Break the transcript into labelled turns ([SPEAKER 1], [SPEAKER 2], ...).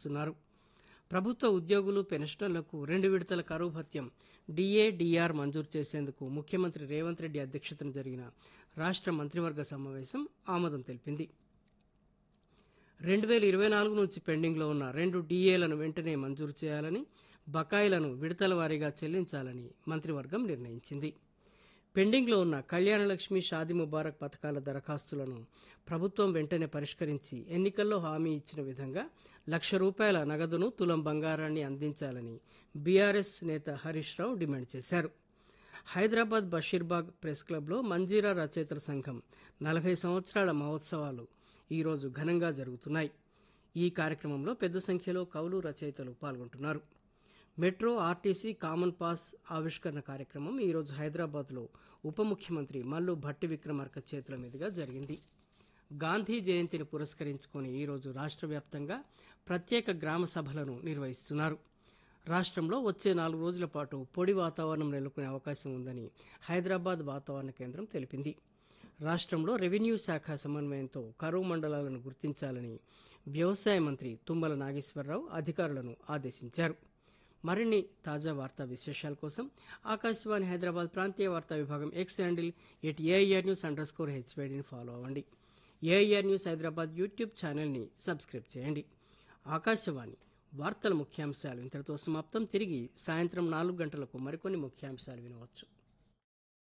[SPEAKER 1] చేస్తున్నారు ప్రభుత్వ ఉద్యోగులు పెన్షనర్లకు రెండు విడతల కరువు భత్యం డిఏ డిఆర్ మంజూరు చేసేందుకు ముఖ్యమంత్రి రేవంత్ రెడ్డి అధ్యక్షతన జరిగిన రాష్ట్ర మంత్రివర్గ సమావేశం ఆమోదం తెలిపింది రెండు వేల ఇరవై నాలుగు నుంచి పెండింగ్లో ఉన్న రెండు డిఏలను వెంటనే మంజూరు చేయాలని బకాయిలను విడతల వారీగా చెల్లించాలని మంత్రివర్గం నిర్ణయించింది పెండింగ్లో ఉన్న కళ్యాణలక్ష్మి షాది ముబారక్ పథకాల దరఖాస్తులను ప్రభుత్వం వెంటనే పరిష్కరించి ఎన్నికల్లో హామీ ఇచ్చిన విధంగా లక్ష రూపాయల నగదును తులం బంగారాన్ని అందించాలని బీఆర్ఎస్ నేత హరీష్ రావు డిమాండ్ చేశారు హైదరాబాద్ బషీర్బాగ్ ప్రెస్ క్లబ్లో మంజీరా రచయితల సంఘం నలభై సంవత్సరాల మహోత్సవాలు ఈరోజు ఘనంగా జరుగుతున్నాయి ఈ కార్యక్రమంలో పెద్ద సంఖ్యలో కవులు రచయితలు పాల్గొంటున్నారు మెట్రో ఆర్టీసీ కామన్ పాస్ ఆవిష్కరణ కార్యక్రమం ఈరోజు హైదరాబాద్లో ఉప ముఖ్యమంత్రి మల్లు భట్టి విక్రమార్క చేతుల మీదుగా జరిగింది గాంధీ జయంతిని పురస్కరించుకొని ఈరోజు రాష్ట్ర వ్యాప్తంగా ప్రత్యేక గ్రామ సభలను నిర్వహిస్తున్నారు రాష్ట్రంలో వచ్చే నాలుగు రోజుల పాటు పొడి వాతావరణం నెలకొనే అవకాశం ఉందని హైదరాబాద్ వాతావరణ కేంద్రం తెలిపింది రాష్ట్రంలో రెవెన్యూ శాఖ సమన్వయంతో కరువు మండలాలను గుర్తించాలని వ్యవసాయ మంత్రి తుమ్మల నాగేశ్వరరావు అధికారులను ఆదేశించారు మరిన్ని తాజా వార్తా విశేషాల కోసం ఆకాశవాణి హైదరాబాద్ ప్రాంతీయ వార్తా విభాగం X handle at AIR news underscore హెచ్వైడిని ఫాలో అవ్వండి ఏఐఆర్ న్యూస్ హైదరాబాద్ యూట్యూబ్ ఛానల్ని సబ్స్క్రైబ్ చేయండి ఆకాశవాణి వార్తల ముఖ్యాంశాలు ఇంతటితో సమాప్తం తిరిగి సాయంత్రం నాలుగు గంటలకు మరికొన్ని ముఖ్యాంశాలు వినవచ్చు